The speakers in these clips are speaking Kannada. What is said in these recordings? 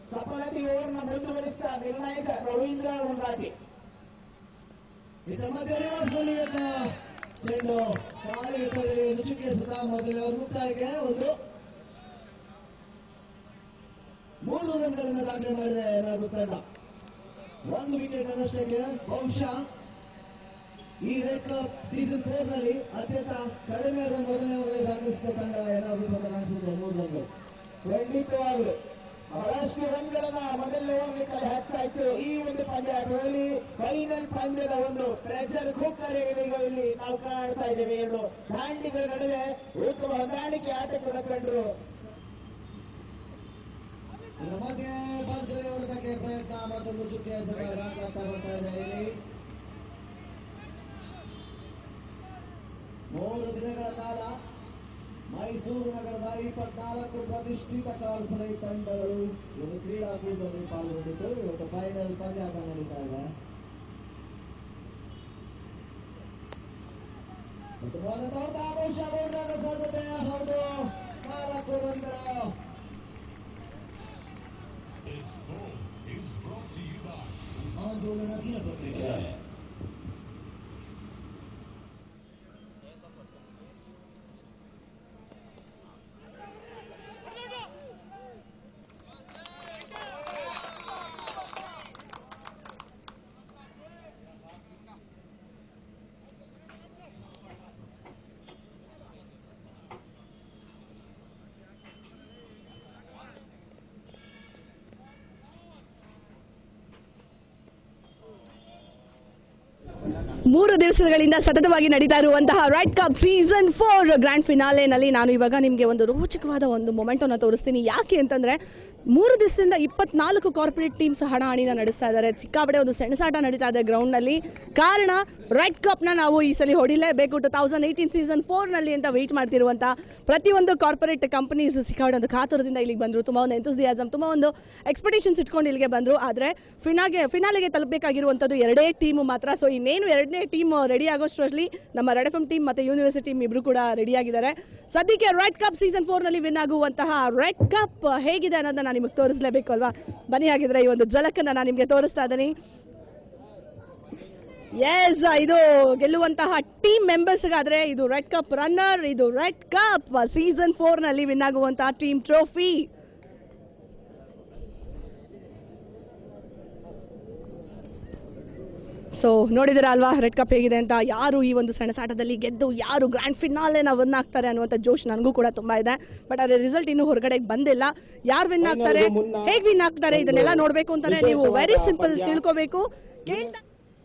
ಸಫಲತೆ ಓವರ್ನ ಮುಂದುವರಿಸಿದ ನಿರ್ಣಾಯಕ ರವೀಂದ್ರ ಉಂಡಾಟಿ ಇದರ ಮಧ್ಯೆ ರಿವರ್ಸ್ ಅಲ್ಲಿ ಯತ್ನ. ಚೆಂಡು ಕಾಲಿಗೆ ತಗಲಿ ನುಚುಕಿಯ ಸುತ್ತ ಮೊದಲೇ ಅವರು ಮುಕ್ತಾಯಕ್ಕೆ ಒಂದು ಮೂರು ರನ್ಗಳನ್ನು ದಾಖಲೆ ಮಾಡಿದೆ ಏನಾದ್ರು ತಂಡ ಒಂದು ವಿಕೆಟ್ ಅನ್ನಷ್ಟಕ್ಕೆ ಬಹುಶಃ ಈ ರೆಡ್ ಕಪ್ ಸೀಸನ್ ಫೋರ್ ನಲ್ಲಿ ಅತ್ಯಂತ ಕಡಿಮೆ ರನ್ ಮೊದಲನೇ ಓವರ್ನಲ್ಲಿ ದಾಖಲಿಸಿದ ತಂಡ ಏನಾದ್ರು ಅಂತ ಕಾಣಿಸುತ್ತೆ ಮೂರು ರನ್ಗಳು ಖಂಡಿತವಾಗಲು ಬಹಳಷ್ಟು ರನ್ಗಳನ್ನ ಮೊದಲನೇ ಓವರ್ಗೆ ಕಲೆ ಹಾಕ್ತಾ ಇತ್ತು ಈ ಒಂದು ಪಂದ್ಯಾಟದಲ್ಲಿ ಫೈನಲ್ ಪಂದ್ಯದ ಒಂದು ಪ್ರೆಷರ್ ಕುಕ್ಕರ್ಗಳು ಇಲ್ಲಿ ನಾವು ಕಾಣ್ತಾ ಇದ್ದೇವೆ ಎರಡು ದಾಂಡಿಗಳ ನಡುವೆ ಉತ್ತಮ ಹೊಂದಾಣಿಕೆ ಆಟ ಕೂಡ ಕಂಡ್ರು ಇದರ ಮಧ್ಯೆ ಭರ್ಜರಿ ಹೊಡೆದಕ್ಕೆ ಪ್ರಯತ್ನ ಮತ್ತೊಂದು ಚುಕ್ಕಿಯ ಸಭೆ ಆಗ್ತಾ ಬರ್ತಾ ಇದೆ ಇಲ್ಲಿ ಮೂರು ದಿನಗಳ ಕಾಲ ಮೈಸೂರು ನಗರದ ಇಪ್ಪತ್ನಾಲ್ಕು ಪ್ರತಿಷ್ಠಿತ ಕಾರ್ಪೊರೇಟ್ ತಂಡಗಳು ಒಂದು ಕ್ರೀಡಾಕೂಟದಲ್ಲಿ ಪಾಲ್ಗೊಂಡಿದ್ದು ಇವತ್ತು ಫೈನಲ್ ಪಂದ್ಯಾಟ ನಡೀತಾ ಇದೆ ಮತ್ತು ಮೊದಲ ದೊಡ್ಡ ಬಹುಶಃ ಬಹುಶಃ ಸಾಧ್ಯತೆ ಹೌದು ನಾಲ್ಕು ರನ್ಗಳು This goal is brought to you by ಆಂದೋಲನ ದಿನಪತ್ರಿಕೆ ಮೂರು ದಿವಸಗಳಿಂದ ಸತತವಾಗಿ ನಡೀತಾ ಇರುವಂತಹ red cup season four grand ಫಿನಾಲೆನಲ್ಲಿ ನಾನು ಇವಾಗ ನಿಮಗೆ ಒಂದು ರೋಚಕವಾದ ಒಂದು ಮೊಮೆಂಟನ್ನು ತೋರಿಸ್ತೀನಿ ಯಾಕೆ ಅಂತಂದರೆ ಮೂರು ದಿವಸದಿಂದ ಇಪ್ಪತ್ನಾಲ್ಕು ಕಾರ್ಪೊರೇಟ್ ಟೀಮ್ಸ್ ಹಣಾಹಣಿನ ನಡೆಸ್ತಾ ಇದ್ದಾರೆ ಸಿಕ್ಕಾಪಡೆ ಒಂದು ಸೆಣಸಾಟ ನಡೀತಾ ಇದೆ ಗ್ರೌಂಡ್ನಲ್ಲಿ ಕಾರಣ ರೆಡ್ ಕಪ್ನ ನಾವು ಈ ಸಲ ಹೊಡಿಲೇಬೇಕು ಟು ತೌಸಂಡ್ ಏಯ್ಟೀನ್ ಸೀಸನ್ ಫೋರ್ನಲ್ಲಿ ಅಂತ ವೆಯ್ಟ್ ಮಾಡ್ತಿರುವಂಥ ಪ್ರತಿಯೊಂದು ಕಾರ್ಪೊರೇಟ್ ಕಂಪನೀಸ್ ಸಿಕ್ಕಾಪಡೆ ಒಂದು ಕಾತುರದಿಂದ ಇಲ್ಲಿಗೆ ಬಂದರು ತುಂಬ ಒಂದು ಎಂತೂಸಿಯಾಸಮ್ ತುಂಬ ಒಂದು ಎಕ್ಸ್ಪೆಕ್ಟೇಷನ್ಸ್ ಇಟ್ಕೊಂಡು ಇಲ್ಲಿಗೆ ಬಂದರು ಆದರೆ ಫಿನಾಗೆ ಫಿನಾಲೆಗೆ ತಲುಪಬೇಕಾಗಿರುವಂಥದ್ದು ಎರಡೇ ಟೀಮು ಮಾತ್ರ ಸೊ ಇನ್ನೇನು ಎರಡನೇ ಟೀಮ್ ರೆಡಿ ಆಗೋಷ್ಟರಲ್ಲಿ ನಮ್ಮ ರೆಡ್ ಎಫ್ ಎಂ ಟೀಮ್ ಮತ್ತು ಯೂನಿವರ್ಸಿಟಿ ಟೀಮ್ ಇಬ್ಬರು ಕೂಡ ರೆಡಿಯಾಗಿದ್ದಾರೆ ಸದ್ಯಕ್ಕೆ ರೆಡ್ ಕಪ್ ಸೀಸನ್ ಫೋರ್ನಲ್ಲಿ ವಿನ್ ಆಗುವಂತಹ ರೆಡ್ ಕಪ್ ಹೇಗಿದೆ ಅನ್ನೋದನ್ನ ನಾನು ನಿಮಗೆ ತೋರಿಸಲೇಬೇಕು ಅಲ್ವಾ ಬನ್ನಿ ಹಾಗಿದ್ರೆ ಈ ಒಂದು ಝಲಕನ್ನು ನಾನು ನಿಮಗೆ ತೋರಿಸ್ತಾ ಇದ್ದೀನಿ ಎಸ್ ಇದು ಗೆಲ್ಲುವಂತಹ ಟೀಮ್ ಮೆಂಬರ್ಸ್ಗಾದ್ರೆ ಇದು ರೆಡ್ ಕಪ್ ರನ್ನರ್ ಇದು ರೆಡ್ ಕಪ್ ಸೀಸನ್ ಫೋರ್ನಲ್ಲಿ ವಿನ್ ಆಗುವಂತಹ ಟೀಮ್ ಟ್ರೋಫಿ ಸೊ ನೋಡಿದಿರ ಅಲ್ವಾ ರೆಡ್ ಕಪ್ ಹೇಗಿದೆ ಅಂತ ಯಾರು ಈ ಒಂದು ಸೆಣಸಾಟದಲ್ಲಿ ಗೆದ್ದು ಯಾರು ಗ್ರ್ಯಾಂಡ್ ಫಿನಾಲೆನ ವಿನ್ ಆಗ್ತಾರೆ ಅನ್ನುವಂಥ ಜೋಶ್ ನನಗೂ ಕೂಡ ತುಂಬ ಇದೆ ಬಟ್ ಅದರ ರಿಸಲ್ಟ್ ಇನ್ನೂ ಹೊರಗಡೆ ಬಂದಿಲ್ಲ ಯಾರು ವಿನ್ ಆಗ್ತಾರೆ ಹೇಗೆ ವಿನ್ ಆಗ್ತಾರೆ ಇದನ್ನೆಲ್ಲ ನೋಡಬೇಕು ಅಂತಾನೆ ನೀವು ವೆರಿ ಸಿಂಪಲ್ ತಿಳ್ಕೋಬೇಕು ಕೇಳ್ತಾ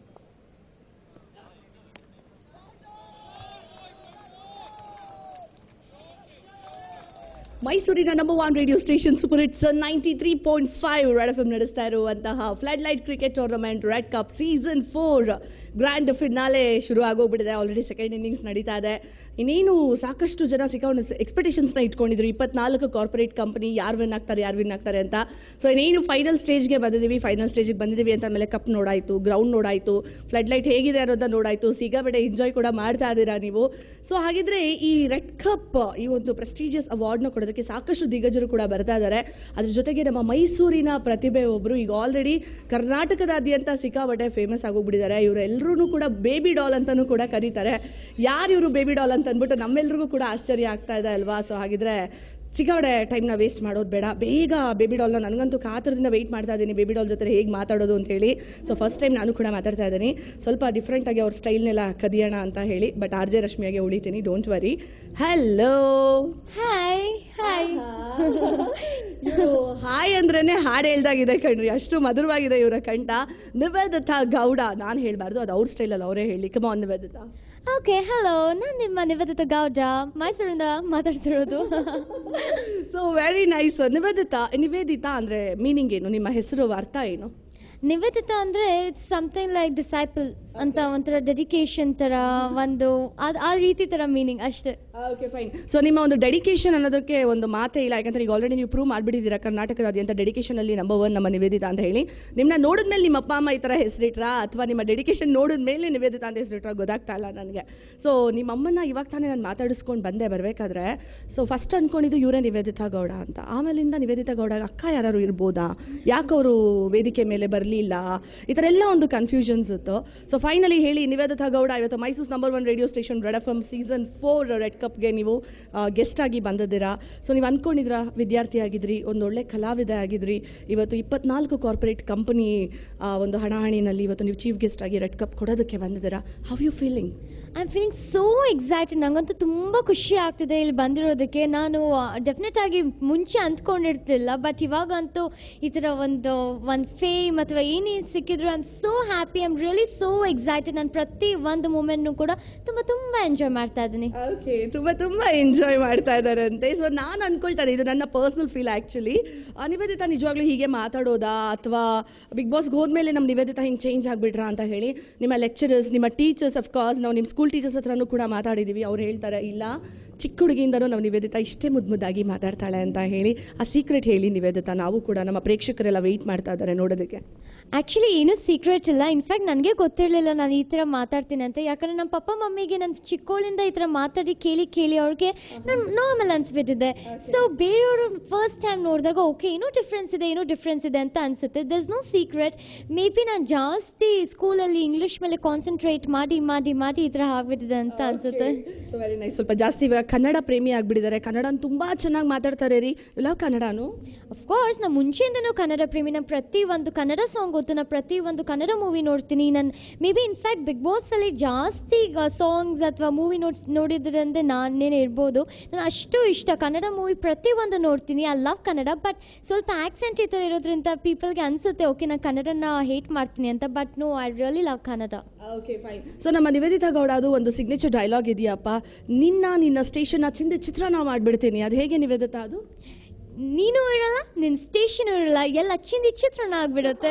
ಮೈಸೂರಿನ number one radio station super hits ninety three point five red F M ನಡೆಸ್ತಾ ಇರುವಂತಹ flood light cricket tournament red cup season four grand finale ಶುರು ಆಗೋಗ್ಬಿಟ್ಟಿದೆ ಆಲ್ರೆಡಿ ಸೆಕೆಂಡ್ ಇನ್ನಿಂಗ್ಸ್ ನಡೀತಾ ಇದೆ ಇನ್ನೇನು ಸಾಕಷ್ಟು ಜನ ಸಿಕ್ಕೊಂಡು ಎಕ್ಸ್ಪೆಕ್ಟೇಷನ್ಸ್ನ ಇಟ್ಕೊಂಡಿದ್ರು ಇಪ್ಪತ್ನಾಲ್ಕು ಕಾರ್ಪೊರೇಟ್ ಕಂಪನಿ ಯಾರು ವಿನ್ ಆಗ್ತಾರೆ ಯಾರು ವಿನ್ ಆಗ್ತಾರೆ ಅಂತ ಸೊ ಇನ್ನೇನು ಫೈನಲ್ ಸ್ಟೇಜ್ಗೆ ಬಂದಿದ್ದೀವಿ ಫೈನಲ್ ಸ್ಟೇಜಿಗೆ ಬಂದಿದ್ದೀವಿ ಅಂತ ಆಮೇಲೆ ಕಪ್ ನೋಡಾಯಿತು ಗ್ರೌಂಡ್ ನೋಡಾಯಿತು ಫ್ಲಡ್ ಲೈಟ್ ಹೇಗಿದೆ ಅನ್ನೋದನ್ನ ನೋಡಾಯಿತು ಸಿಗಾಬಡೆ ಎಂಜಾಯ್ ಕೂಡ ಮಾಡ್ತಾ ಇದ್ದೀರಾ ನೀವು ಸೊ ಹಾಗಿದ್ರೆ ಈ ರೆಡ್ ಕಪ್ ಈ ಒಂದು ಪ್ರೆಸ್ಟೀಜಿಯಸ್ ಅವಾರ್ಡ್ನ ಕೊಡೋದಕ್ಕೆ ಸಾಕಷ್ಟು ದಿಗ್ಗಜರು ಕೂಡ ಬರ್ತಾ ಇದ್ದಾರೆ ಅದ್ರ ಜೊತೆಗೆ ನಮ್ಮ ಮೈಸೂರಿನ ಪ್ರತಿಭೆ ಒಬ್ಬರು ಈಗ ಆಲ್ರೆಡಿ ಕರ್ನಾಟಕದಾದ್ಯಂತ ಸಿಕ್ಕಾಬಟ್ಟೆ ಫೇಮಸ್ ಆಗೋಗ್ಬಿಟ್ಟಿದ್ದಾರೆ ಇವರೆಲ್ಲರೂ ಕೂಡ ಬೇಬಿ ಡಾಲ್ ಅಂತಲೂ ಕೂಡ ಕರೀತಾರೆ ಯಾರು ಇವರು ಬೇಬಿ ಡಾಲ್ ಅಂತ ಅಂದ್ಬಿಟ್ಟು ನಮ್ಮೆಲ್ರಿಗೂ ಕೂಡ ಆಶ್ಚರ್ಯ ಆಗ್ತಾ ಇದೆ ಅಲ್ವಾ ಸೊ ಹಾಗಿದ್ರೆ ಸಿಕ್ಕಾಬಡೆ ಟೈಮ್ನ ವೇಸ್ಟ್ ಮಾಡೋದು ಬೇಡ ಬೇಗ ಬೇಬಿ ಡಾಲ್ನ ನನಗಂತೂ ಕಾತರದಿಂದ ವೆಯ್ಟ್ ಮಾಡ್ತಾ ಇದ್ದೀನಿ ಬೇಬಿ ಡಾಲ್ ಜೊತೆ ಹೇಗೆ ಮಾತಾಡೋದು ಅಂತ ಹೇಳಿ ಸೊ ಫಸ್ಟ್ ಟೈಮ್ ನಾನು ಕೂಡ ಮಾತಾಡ್ತಾ ಇದ್ದೀನಿ ಸ್ವಲ್ಪ ಡಿಫ್ರೆಂಟಾಗಿ ಅವ್ರ ಸ್ಟೈಲ್ನೆಲ್ಲ ಕದಿಯೋಣ ಅಂತ ಹೇಳಿ ಬಟ್ ಆರ್ ಜೆ ರಶ್ಮಿಯಾಗೆ ಉಳಿತೀನಿ don't worry hello hi hi hi ಅಂದ್ರೇನೆ ಹಾಡು ಹೇಳ್ದಾಗಿದೆ ಕಣ್ರಿ ಅಷ್ಟು ಮಧುರವಾಗಿದೆ ಇವರ ಕಂಠ ನಿವೇದಿತಾ ಗೌಡ ನಾನು ಹೇಳಬಾರ್ದು ಅದು ಅವ್ರ ಸ್ಟೈಲಲ್ಲಿ ಅವರೇ ಹೇಳಿ ಕಮ ಆನ್ ನಿವೇದಿತಾ ಓಕೆ ಹಲೋ ನಾನು ನಿಮ್ಮ ನಿವೇದಿತ ಗೌಡ ಮೈಸೂರಿಂದ ಮಾತಾಡ್ತಿರೋದು so very nice Nivedita Nivedita ಅಂದ್ರೆ ಮೀನಿಂಗ್ ಏನು ನಿಮ್ಮ ಹೆಸರು ಅರ್ಥ ಏನು ನಿವೇದಿತ ಅಂದರೆ ಇಟ್ಸ್ ಸಮಥಿಂಗ್ ಲೈಕ್ ಡಿಸೈಪಲ್ ಅಂತ ಒಂಥರ ಡೆಡಿಕೇಶನ್ ಥರ ಒಂದು ಅದು ಆ ರೀತಿ ಥರ ಮೀನಿಂಗ್ ಅಷ್ಟೇ ಓಕೆ ಫೈನ್ ಸೊ ನಿಮ್ಮ ಒಂದು ಡೆಡಿಕೇಶನ್ ಅನ್ನೋದಕ್ಕೆ ಒಂದು ಮಾತೇ ಇಲ್ಲ ಯಾಕಂದ್ರೆ ಈಗ ಆಲ್ರೆಡಿ ನೀವು ಪ್ರೂವ್ ಮಾಡಿಬಿಟ್ಟಿದ್ದೀರಾ ಕರ್ನಾಟಕದಾದ್ಯಂತ ಡೆಡಿಕೇಶನ್ ಅಲ್ಲಿ ನಂಬರ್ ಒನ್ ನಮ್ಮ ನಿವೇದಿತ ಅಂತ ಹೇಳಿ ನಿಮ್ಮನ್ನ ನೋಡಿದ್ಮೇಲೆ ನಿಮ್ಮ ಅಪ್ಪ ಅಮ್ಮ ಈ ಥರ ಹೆಸರಿಟ್ರಾ ಅಥವಾ ನಿಮ್ಮ ಡೆಡಿಕೇಶನ್ ನೋಡಿದ್ಮೇಲೆ ನಿವೇದಿತ ಅಂತ ಹೆಸರಿಟ್ರಾ ಗೊತ್ತಾಗ್ತಾ ಇಲ್ಲ ನನಗೆ ಸೊ ನಿಮ್ಮ ಅಮ್ಮನ ಇವಾಗ ತಾನೇ ನಾನು ಮಾತಾಡಿಸ್ಕೊಂಡು ಬಂದೆ ಬರಬೇಕಾದ್ರೆ ಸೊ ಫಸ್ಟ್ ಅನ್ಕೊಂಡಿದ್ದು ಇವರೇ ನಿವೇದಿತಾ ಗೌಡ ಅಂತ ಆಮೇಲಿಂದ ನಿವೇದಿತಾ ಗೌಡ ಅಕ್ಕ ಯಾರು ಇರ್ಬೋದಾ ಯಾಕೆ ಅವರು ವೇದಿಕೆ ಮೇಲೆ ಬರಲಿಲ್ಲ ಈ ಥರ ಎಲ್ಲ ಒಂದು ಕನ್ಫ್ಯೂಷನ್ಸ್ ಇತ್ತು ಸೊ ಫೈನಲಿ ಹೇಳಿ ನಿವೇದಿತಾ ಗೌಡ ಇವತ್ತು Mysuru number one radio station red F M season four red ಕಪ್ಗೆ ನೀವು ಗೆಸ್ಟ್ ಆಗಿ ಬಂದಿದ್ದೀರಾ ಸೊ ನೀವು ಅಂದ್ಕೊಂಡಿದ್ದೀರಾ ವಿದ್ಯಾರ್ಥಿ ಆಗಿದ್ರಿ ಒಂದು ಒಳ್ಳೆ ಕಲಾವಿದ ಆಗಿದ್ರಿ ಇವತ್ತು ಇಪ್ಪತ್ನಾಲ್ಕು ಕಾರ್ಪೊರೇಟ್ ಕಂಪನಿ ಒಂದು ಹಣಾಹಣಿನಲ್ಲಿ ಇವತ್ತು ನೀವು ಚೀಫ್ ಗೆಸ್ಟ್ ಆಗಿ ರೆಡ್ ಕಪ್ ಕೊಡೋದಕ್ಕೆ ಬಂದಿದ್ದೀರಾ how you feeling I am feeling so excited ನಂಗಂತೂ ತುಂಬ ಖುಷಿ ಆಗ್ತಿದೆ ಇಲ್ಲಿ ಬಂದಿರೋದಕ್ಕೆ ನಾನು ಡೆಫಿನೆಟ್ ಆಗಿ ಮುಂಚೆ ಅಂದ್ಕೊಂಡಿರ್ತಿಲ್ಲ ಬಟ್ ಇವಾಗಂತೂ ಈ ಥರ ಒಂದು ಒಂದು ಫೇಮ್ ಅಥವಾ ಏನೇನು ಸಿಕ್ಕಿದ್ರು I am so happy I am really so excited ನಾನು ಪ್ರತಿ ಒಂದು ಮೂಮೆಂಟ್ನು ಕೂಡ ತುಂಬ ತುಂಬ ಎಂಜಾಯ್ ಮಾಡ್ತಾ ಇದ್ದೀನಿ ಓಕೆ ತುಂಬ ತುಂಬ ಎಂಜಾಯ್ ಮಾಡ್ತಾ ಇದ್ದಾರಂತೆ ಸೊ ನಾನು ಅನ್ಕೊಳ್ತಾರೆ ಇದು ನನ್ನ ಪರ್ಸ್ನಲ್ ಫೀಲ್ ಆ್ಯಕ್ಚುಲಿ ನಿವೇದಿತಾ ನಿಜವಾಗ್ಲೂ ಹೀಗೆ ಮಾತಾಡೋದಾ ಅಥವಾ ಬಿಗ್ ಬಾಸ್ಗೆ ಹೋದ್ಮೇಲೆ ನಮ್ಮ ನಿವೇದಿತಾ ಹಿಂಗೆ ಚೇಂಜ್ ಆಗಿಬಿಟ್ರಾ ಅಂತ ಹೇಳಿ ನಿಮ್ಮ ಲೆಕ್ಚರರ್ಸ್ ನಿಮ್ಮ ಟೀಚರ್ಸ್ ಅಫ್ಕೋರ್ಸ್ ನಾವು ನಿಮ್ಮ ಸ್ಕೂಲ್ ಟೀಚರ್ಸ್ ಹತ್ರನೂ ಕೂಡ ಮಾತಾಡಿದ್ದೀವಿ ಅವ್ರು ಹೇಳ್ತಾರೆ ಇಲ್ಲ ಚಿಕ್ಕ ಹುಡುಗಿಯಿಂದನೂ ನಾವು ನಿವೇದಿತಾ ಇಷ್ಟೇ ಮುದ್ದು ಮುದ್ದಾಗಿ ಮಾತಾಡ್ತಾಳೆ ಅಂತ ಹೇಳಿ ಆ ಸೀಕ್ರೆಟ್ ಹೇಳಿ ನಿವೇದಿತಾ ನಾವು ಕೂಡ ನಮ್ಮ ಪ್ರೇಕ್ಷಕರೆಲ್ಲ ವೆಯ್ಟ್ ಮಾಡ್ತಾ ಇದ್ದಾರೆ ನೋಡೋದಕ್ಕೆ ಆ್ಯಕ್ಚುಲಿ ಏನೂ ಸೀಕ್ರೆಟ್ ಇಲ್ಲ ಇನ್ಫ್ಯಾಕ್ಟ್ ನನಗೆ ಗೊತ್ತಿರಲಿಲ್ಲ ನಾನು ಈ ಥರ ಮಾತಾಡ್ತೀನಿ ಅಂತ ಯಾಕಂದರೆ ನಮ್ಮ ಪಪ್ಪ ಮಮ್ಮಿಗೆ ನಾನು ಚಿಕ್ಕವಳಿಂದ ಈ ಥರ ಮಾತಾಡಿ ಕೇಳಿ ಕೇಳಿ ಅವ್ರಿಗೆ ನಾನು ನಾರ್ಮಲ್ ಅನಿಸ್ಬಿಟ್ಟಿದೆ ಸೊ ಬೇರೆಯವರು ಫಸ್ಟ್ ಟೈಮ್ ನೋಡಿದಾಗ ಓಕೆ ಏನೋ ಡಿಫ್ರೆನ್ಸ್ ಇದೆ ಏನೋ ಡಿಫ್ರೆನ್ಸ್ ಇದೆ ಅಂತ ಅನಿಸುತ್ತೆ there is no secret maybe ನಾನು ಜಾಸ್ತಿ ಸ್ಕೂಲಲ್ಲಿ ಇಂಗ್ಲೀಷ್ ಮೇಲೆ ಕಾನ್ಸಂಟ್ರೇಟ್ ಮಾಡಿ ಮಾಡಿ ಮಾಡಿ ಈ ಥರ ಆಗ್ಬಿಟ್ಟಿದೆ ಅಂತ ಅನಿಸುತ್ತೆ ಸೊ ವೆರಿ ನೈಸ್ ಸ್ವಲ್ಪ ಜಾಸ್ತಿ ಇವಾಗ ಕನ್ನಡ ಪ್ರೇಮಿ ಆಗಿಬಿಟ್ಟಿದ್ದಾರೆ ಕನ್ನಡ ತುಂಬ ಚೆನ್ನಾಗಿ ಮಾತಾಡ್ತಾರೆ ರೀ ಇಲ್ಲ ಕನ್ನಡನು ಅಫ್ಕೋರ್ಸ್ ನಾನು ಮುಂಚೆಯಿಂದನೂ ಕನ್ನಡ ಪ್ರೇಮಿ ನಾನು ಪ್ರತಿ ಒಂದು ಕನ್ನಡ ಸಾಂಗ್ ಗೊತ್ತು ನಾನು ಪ್ರತಿ ಒಂದು ಕನ್ನಡ ಮೂವಿ ನೋಡ್ತೀನಿ ನಾನು ಮೇ ಬಿ ಇನ್ಫ್ಯಾಕ್ಟ್ ಬಿಗ್ ಬಾಸಲ್ಲಿ ಜಾಸ್ತಿ ಸಾಂಗ್ಸ್ ಅಥವಾ ಮೂವಿ ನೋಡ್ಸ್ ನೋಡಿದ್ರಂದ್ರೆ ನಾನೇನೇ ಇರ್ಬೋದು ನಾನು ಅಷ್ಟು ಇಷ್ಟ ಕನ್ನಡ ಮೂವಿ ಪ್ರತಿಯೊಂದು ನೋಡ್ತೀನಿ ಐ ಲವ್ ಕನ್ನಡ ಬಟ್ ಸ್ವಲ್ಪ ಆ್ಯಕ್ಸೆಂಟ್ ಈ ಥರ ಇರೋದ್ರಿಂದ ಪೀಪಲ್ಗೆ ಅನಿಸುತ್ತೆ ಓಕೆ ನಾನು ಕನ್ನಡನ ಹೇಟ್ ಮಾಡ್ತೀನಿ ಅಂತ but no I really love Kannada okay fine so ನಮ್ಮ ನಿವೇದಿತಾ ಗೌಡ ಅದು ಒಂದು ಸಿಗ್ನೇಚರ್ ಡೈಲಾಗ್ ಇದೆಯಪ್ಪ ನಿನ್ನ ನಿನ್ನ ಸ್ಟೇಷನ್ನ ಚಿಂದೆ ಚಿತ್ರಣ ಮಾಡಿಬಿಡ್ತೀನಿ ಅದು ಹೇಗೆ ನಿವೇದಿತಾ ಅದು ನೀನು ಇರಲ್ಲ ನಿನ್ನ ಸ್ಟೇಷನ್ ಇರಲ್ಲ ಎಲ್ಲ ಚಿಂದಿ ಚಿತ್ರಣ ಆಗ್ಬಿಡುತ್ತೆ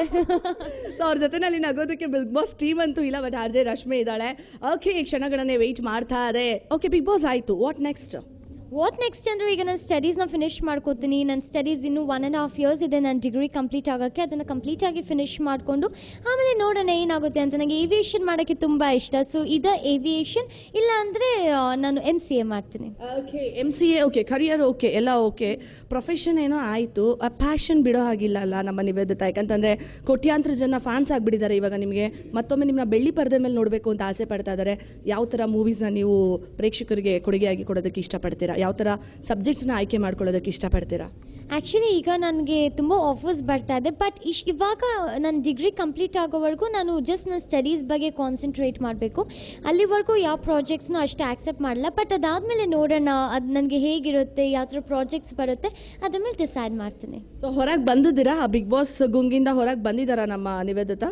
ಸೊ ಅವ್ರ ಜೊತೆನಲ್ಲಿ ನಗೋದಕ್ಕೆ ಬಿಗ್ ಬಾಸ್ ಟೀಮ್ ಅಂತೂ ಇಲ್ಲ ಬಟ್ ಆರ್ ಜೆ ರಶ್ಮಿ ಇದ್ದಾಳೆ ಓಕೆ ಕ್ಷಣಗಳನ್ನೇ ವೆಯ್ಟ್ ಮಾಡ್ತಾ ಇದೆ ಓಕೆ ಬಿಗ್ ಬಾಸ್ ಆಯಿತು ವಾಟ್ ನೆಕ್ಸ್ಟ್ ವಾಟ್ ನೆಕ್ಸ್ಟ್ ಅಂದರೆ ಈಗ ನಾನು ಸ್ಟಡೀಸ್ನ ಫಿನಿಷ್ ಮಾಡ್ಕೋತೀನಿ ನನ್ನ ಸ್ಟಡೀಸ್ ಇನ್ನೂ ಒನ್ ಆ್ಯಂಡ್ ಹಾಫ್ ಇಯರ್ಸ್ ಇದೆ ನನ್ನ ಡಿಗ್ರಿ ಕಂಪ್ಲೀಟ್ ಆಗೋಕ್ಕೆ ಅದನ್ನು ಕಂಪ್ಲೀಟಾಗಿ ಫಿನಿಷ್ ಮಾಡಿಕೊಂಡು ಆಮೇಲೆ ನೋಡೋಣ ಏನಾಗುತ್ತೆ ಅಂತ ನನಗೆ ಏವಿಯೇಷನ್ ಮಾಡೋಕ್ಕೆ ತುಂಬ ಇಷ್ಟ ಸೊ ಇದು ಏವಿಯೇಷನ್ ಇಲ್ಲ ಅಂದರೆ ನಾನು ಎಮ್ ಸಿ ಎ ಮಾಡ್ತೀನಿ okay M C A okay career okay ಎಲ್ಲ ಓಕೆ ಪ್ರೊಫೆಷನ್ ಏನೋ ಆಯಿತು ಆ ಪ್ಯಾಷನ್ ಬಿಡೋ ಹಾಗಿಲ್ಲ ಅಲ್ಲ ನಮ್ಮ ನಿವೇದಿತ ಯಾಕಂತಂದರೆ ಕೋಟ್ಯಾಂತರ ಜನ ಫ್ಯಾನ್ಸ್ ಆಗಿಬಿಟ್ಟಿದ್ದಾರೆ ಇವಾಗ ನಿಮಗೆ ಮತ್ತೊಮ್ಮೆ ನಿಮ್ಮನ್ನ ಬೆಳ್ಳಿ ಪರದೆ ಮೇಲೆ ನೋಡಬೇಕು ಅಂತ ಆಸೆ ಪಡ್ತಾ ಇದ್ದಾರೆ ಯಾವ ಥರ ಮೂವೀಸ್ನ ನೀವು ಪ್ರೇಕ್ಷಕರಿಗೆ ಕೊಡುಗೆಯಾಗಿ ಕೊಡೋದಕ್ಕೆ ಇಷ್ಟಪಡ್ತೀರಾ ಯಾವ ಥರ ಸಬ್ಜೆಕ್ಟ್ಸ್ನ ಆಯ್ಕೆ ಮಾಡ್ಕೊಳ್ಳೋದಕ್ಕೆ ಇಷ್ಟಪಡ್ತೀರಾ ಆ್ಯಕ್ಚುಲಿ ಈಗ ನನಗೆ ತುಂಬ ಆಫರ್ಸ್ ಬರ್ತಾ ಇದೆ ಬಟ್ ಇಶ್ ಇವಾಗ ನನ್ನ ಡಿಗ್ರಿ ಕಂಪ್ಲೀಟ್ ಆಗೋವರೆಗೂ ನಾನು ಜಸ್ಟ್ ನನ್ನ ಸ್ಟಡೀಸ್ ಬಗ್ಗೆ ಕಾನ್ಸಂಟ್ರೇಟ್ ಮಾಡಬೇಕು ಅಲ್ಲಿವರೆಗೂ ಯಾವ ಪ್ರಾಜೆಕ್ಟ್ಸ್ನೂ ಅಷ್ಟು ಆಕ್ಸೆಪ್ಟ್ ಮಾಡಲ್ಲ ಬಟ್ ಅದಾದಮೇಲೆ ನೋಡೋಣ ಅದು ನನಗೆ ಹೇಗಿರುತ್ತೆ ಯಾವ ಥರ ಪ್ರಾಜೆಕ್ಟ್ಸ್ ಬರುತ್ತೆ ಅದ್ರ ಮೇಲೆ ಡಿಸೈಡ್ ಮಾಡ್ತೀನಿ ಸೊ ಹೊರಗೆ ಬಂದಿದ್ದೀರಾ ಆ ಬಿಗ್ ಬಾಸ್ ಗುಂಗಿಂದ ಹೊರಗೆ ಬಂದಿದ್ದಾರಾ ನಮ್ಮ ನಿವೇದಿತ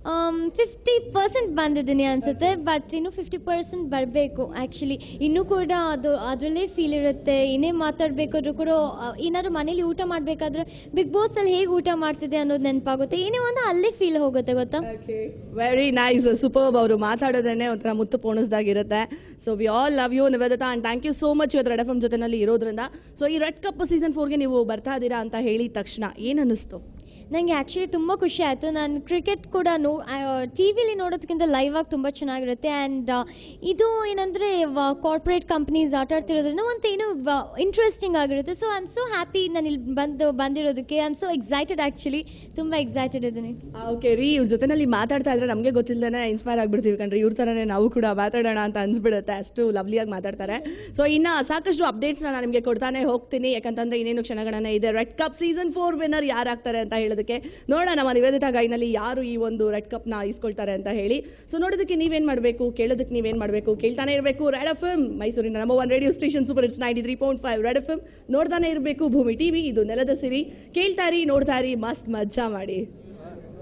ಫಿಫ್ಟಿ ಪರ್ಸೆಂಟ್ ಬಂದಿದ್ದೀನಿ ಅನಿಸುತ್ತೆ ಬಟ್ ಇನ್ನು ಫಿಫ್ಟಿ ಪರ್ಸೆಂಟ್ ಬರಬೇಕು ಆ್ಯಕ್ಚುಲಿ ಇನ್ನೂ ಕೂಡ ಅದು ಅದರಲ್ಲೇ ಫೀಲ್ ಇರುತ್ತೆ ಏನೇ ಮಾತಾಡಬೇಕಾದ್ರೂ ಕೂಡ ಆ, ಏನಾದ್ರು ಮನೇಲಿ ಊಟ ಮಾಡಬೇಕಾದ್ರೆ ಬಿಗ್ ಬಾಸಲ್ಲಿ ಹೇಗೆ ಊಟ ಮಾಡ್ತಿದೆ ಅನ್ನೋದು ನೆನಪಾಗುತ್ತೆ ಏನೇ ಒಂದು ಅಲ್ಲೇ ಫೀಲ್ ಹೋಗುತ್ತೆ ಗೊತ್ತಾ ವೆರಿ ನೈಸ್ ಸೂಪರ್ ಅವರು ಮಾತಾಡೋದೇನೆ ಒಂಥರ ಮುತ್ತು ಪೋಣಿಸ್ದಾಗಿರುತ್ತೆ so we all love you Niveditha and thank you so much ಇವತ್ತು ರೆಡ್ ಎಫ್ ಎಮ್ ಜೊತೆನಲ್ಲಿ ಇರೋದ್ರಿಂದ ಸೊ ಈ ರೆಡ್ ಕಪ್ ಸೀಸನ್ ಫೋರ್ಗೆ ನೀವು ಬರ್ತಾ ಇದ್ದೀರಾ ಅಂತ ಹೇಳಿದ ತಕ್ಷಣ ಏನು ಅನ್ನಿಸ್ತು ನನಗೆ ಆ್ಯಕ್ಚುಲಿ ತುಂಬ ಖುಷಿ ಆಯಿತು ನಾನು ಕ್ರಿಕೆಟ್ ಕೂಡ ನೋ ಟಿ ವಿಲಿ ನೋಡೋದಕ್ಕಿಂತ ಲೈವ್ ಆಗಿ ತುಂಬ ಚೆನ್ನಾಗಿರುತ್ತೆ ಆ್ಯಂಡ್ ಇದು ಏನಂದರೆ ಕಾರ್ಪೊರೇಟ್ ಕಂಪ್ನೀಸ್ ಆಟ ಆಡ್ತಿರೋದ್ರಿಂದ ಒಂದು ಏನು ಇಂಟ್ರೆಸ್ಟಿಂಗ್ ಆಗಿರುತ್ತೆ so I am so happy ನಾನು ಇಲ್ಲಿ ಬಂದು ಬಂದಿರೋದಕ್ಕೆ I am so excited actually ತುಂಬ ಎಕ್ಸೈಟೆಡ್ ಇದ್ದೀನಿ ಓಕೆ ರೀ ಇವ್ರ ಜೊತೆನಲ್ಲಿ ಮಾತಾಡ್ತಾ ಇದ್ರೆ ನಮಗೆ ಗೊತ್ತಿಲ್ಲದೇ ಇನ್ಸ್ಪೈರ್ ಆಗ್ಬಿಡ್ತೀವಿ ಕಣ್ರಿ ಇವ್ರ ಥರನೇ ನಾವು ಕೂಡ ಮಾತಾಡೋಣ ಅಂತ ಅನ್ಸ್ಬಿಡುತ್ತೆ ಅಷ್ಟು ಲವ್ಲಿಯಾಗಿ ಮಾತಾಡ್ತಾರೆ ಸೊ ಇನ್ನು ಸಾಕಷ್ಟು ಅಪ್ಡೇಟ್ಸ್ನ ನಾನು ನಿಮಗೆ ಕೊಡ್ತಾನೆ ಹೋಗ್ತೀನಿ ಯಾಕಂತಂದ್ರೆ ಇನ್ನೇನು ಕ್ಷಣಗಣನೆ ಇದೆ Red cup season four winner ಯಾರಾಗ್ತಾರೆ ಅಂತ ಹೇಳೋದಕ್ಕೆ ನೋಡೋಣ ನಮ್ಮ ನಿವೇದಿತಾ ಗೈನಲ್ಲಿ ಯಾರು ಈ ಒಂದು ರೆಡ್ ಕಪ್ನ ಇಸ್ಕೊಳ್ತಾರೆ ಅಂತ ಹೇಳಿ ಸೊ ನೋಡೋದಕ್ಕೆ ನೀವೇನು ಮಾಡಬೇಕು ಕೇಳೋದಕ್ಕೆ ನೀವೇನು ಮಾಡಬೇಕು ಕೇಳ್ತಾನೆ ಇರಬೇಕು ರೆಡ್ ಎಫ್ ಎಮ್ ಮೈಸೂರಿನ number one radio station super it's ninety three point five red F M ನೋಡ್ತಾನೆ ಇರಬೇಕು ಭೂಮಿ ಟಿವಿ ಇದು ನೆಲದ ಸಿರಿ ಕೇಳ್ತಾರಿ ನೋಡ್ತಾರಿ ಮಸ್ತ್ ಮಜಾ ಮಾಡಿ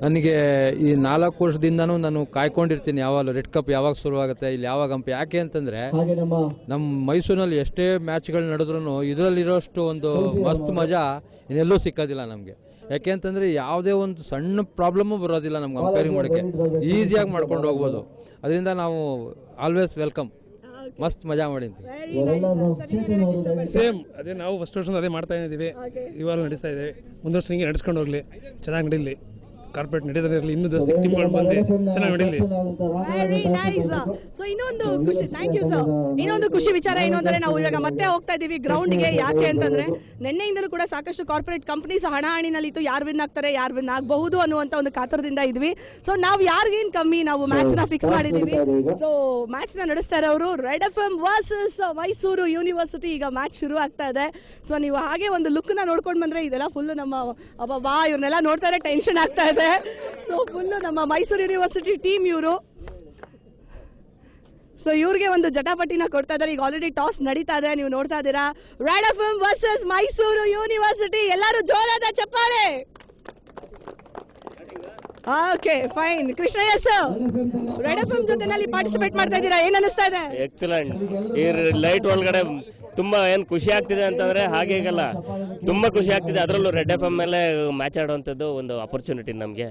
ನನಗೆ ಈ ನಾಲ್ಕು ವರ್ಷದಿಂದನೂ ನಾನು ಕಾಯ್ಕೊಂಡಿರ್ತೀನಿ ಯಾವಾಗ ರೆಡ್ ಕಪ್ ಯಾವಾಗ ಶುರುವಾಗುತ್ತೆ ಇಲ್ಲಿ ಯಾವಾಗ ಹಂಪ್ ಯಾಕೆ ಅಂತಂದರೆ ಹಾಗೆ ನಮ್ಮ ನಮ್ಮ ಮೈಸೂರಿನಲ್ಲಿ ಎಷ್ಟೇ ಮ್ಯಾಚ್ಗಳು ನಡೆದ್ರೂ ಇದರಲ್ಲಿರೋಷ್ಟು ಒಂದು ಮಸ್ತ್ ಮಜಾ ಇನ್ನೆಲ್ಲೂ ಸಿಕ್ಕೋದಿಲ್ಲ ನಮಗೆ ಯಾಕೆ ಅಂತಂದರೆ ಯಾವುದೇ ಒಂದು ಸಣ್ಣ ಪ್ರಾಬ್ಲಮ್ಮು ಬರೋದಿಲ್ಲ ನಮ್ಗೆ ಅಂಪೈರಿಂಗ್ ಮಾಡೋಕ್ಕೆ ಈಸಿಯಾಗಿ ಮಾಡ್ಕೊಂಡು ಹೋಗ್ಬೋದು ಅದರಿಂದ ನಾವು ಆಲ್ವೇಸ್ ವೆಲ್ಕಮ್ ಮಸ್ತ್ ಮಜಾ ಮಾಡಿದ್ವಿ ಇವರೆಲ್ಲ ನಮ್ಮ ಚೇತನ್ ಅವರು ದಯವಿಟ್ಟು ಸೇಮ್ ಅದೇ ನಾವು ಫಸ್ಟ್ ವರ್ಷದಿಂದ ಅದೇ ಮಾಡ್ತಾ ಇದ್ದೀವಿ ಇವಾಗ ನಡೆಸ್ತಾ ಇದ್ದೀವಿ ಮುಂದೆ ವರ್ಷ ಹಿಂಗೆ ನಡ್ಸ್ಕೊಂಡು ಹೋಗ್ಲಿ ಚೆನ್ನಾಗಿ ನಡೀಲಿ ಕಾರ್ಪೊರೇಟ್ ನಡೀತಾ ಇರಲಿ ಇನ್ನೂ ಜಾಸ್ತಿ ಟೀಮ್ಗಳು ಬಂದು ಚೆನ್ನಾಗಿ ನಡೀಲಿ ವೆರಿ ನೈಸ್ ಸೊ ಇನ್ನೊಂದು ಖುಷಿ ಥ್ಯಾಂಕ್ ಯು ಸರ್ ಇನ್ನೊಂದು ಖುಷಿ ವಿಚಾರ ಏನು ಅಂದ್ರೆ ನಾವು ಇವಾಗ ಮತ್ತೆ ಹೋಗ್ತಾ ಇದೀವಿ ಗ್ರೌಂಡ್ಗೆ ಯಾಕೆ ಅಂತಂದ್ರೆ ನಿನ್ನೆಯಿಂದಲೂ ಕೂಡ ಸಾಕಷ್ಟು ಕಾರ್ಪೊರೇಟ್ ಕಂಪನೀಸ್ ಹಣಾಹಣಿನಲ್ಲಿ ಇತ್ತು ಯಾರು ವಿನ್ ಆಗ್ತಾರೆ ಯಾರು ವಿನ್ ಆಗಬಹುದು ಅನ್ನುವಂತ ಒಂದು ಕಾತರದಿಂದ ಇದ್ವಿ ಸೊ ನಾವು ಯಾರಿಗೇನ್ ಕಮ್ಮಿ ನಾವು ಮ್ಯಾಚ್ ನ ಫಿಕ್ಸ್ ಮಾಡಿದೀವಿ ಸೊ ಮ್ಯಾಚ್ ನ ನಡೆಸ್ತಾ ಇರೋರು Red F M versus Mysuru university ಈಗ ಮ್ಯಾಚ್ ಶುರು ಆಗ್ತಾ ಇದೆ ಸೊ ನೀವು ಹಾಗೆ ಒಂದು ಲುಕ್ ನ ನೋಡ್ಕೊಂಡು ಬಂದ್ರೆ ಇದೆಲ್ಲ ಫುಲ್ ನಮ್ಮ ಅಬ್ಬಾ ಬಾ ಇವ್ರನ್ನೆಲ್ಲ ನೋಡ್ತಾರೆ ಟೆನ್ಷನ್ ಆಗ್ತಾ ಇದೆ ಸೊ ಫುಲ್ ನಮ್ಮ ಮೈಸೂರು ಯೂನಿವರ್ಸಿಟಿ ಟೀಮ್ ಇವರು ಸೊ ಇವ್ರಿಗೆ ಒಂದು ಜಟಾಪಟಿನ ಕೊಡ್ತಾ ಇದ್ದಾರೆ ಈಗ ಆಲ್ರೆಡಿ ಟಾಸ್ ನಡೀತಾ ಇದೆ ನೀವು ನೋಡ್ತಾ ಇದ್ದೀರಾ Red F M versus Mysuru university ಎಲ್ಲರೂ ಜೋರಾದ ಚಪ್ಪಾಳೆ okay fine Krishnaiah sir Red F M ಜೊತೆನಲ್ಲಿ ಪಾರ್ಟಿಸಿಪೇಟ್ ಮಾಡ್ತಾ ಇದ್ದೀರಾ ಏನ್ ಅನಿಸ್ತಾ ಇದೆ ಎಕ್ಸಲೆಂಟ್ ಈ ಲೈಟ್ ಒಳಗಡೆ ತುಂಬಾ ಏನ್ ಖುಷಿ ಆಗ್ತಿದೆ ಅಂತಂದ್ರೆ ಹಾಗೆ ಹೀಗಲ್ಲ ತುಂಬಾ ಖುಷಿ ಆಗ್ತಿದೆ ಅದರಲ್ಲೂ ರೆಡ್ ಎಫ್ ಎಂ ಮೇಲೆ ಮ್ಯಾಚ್ ಆಡುವಂಥದ್ದು ಒಂದು ಅಪರ್ಚುನಿಟಿ ನಮಗೆ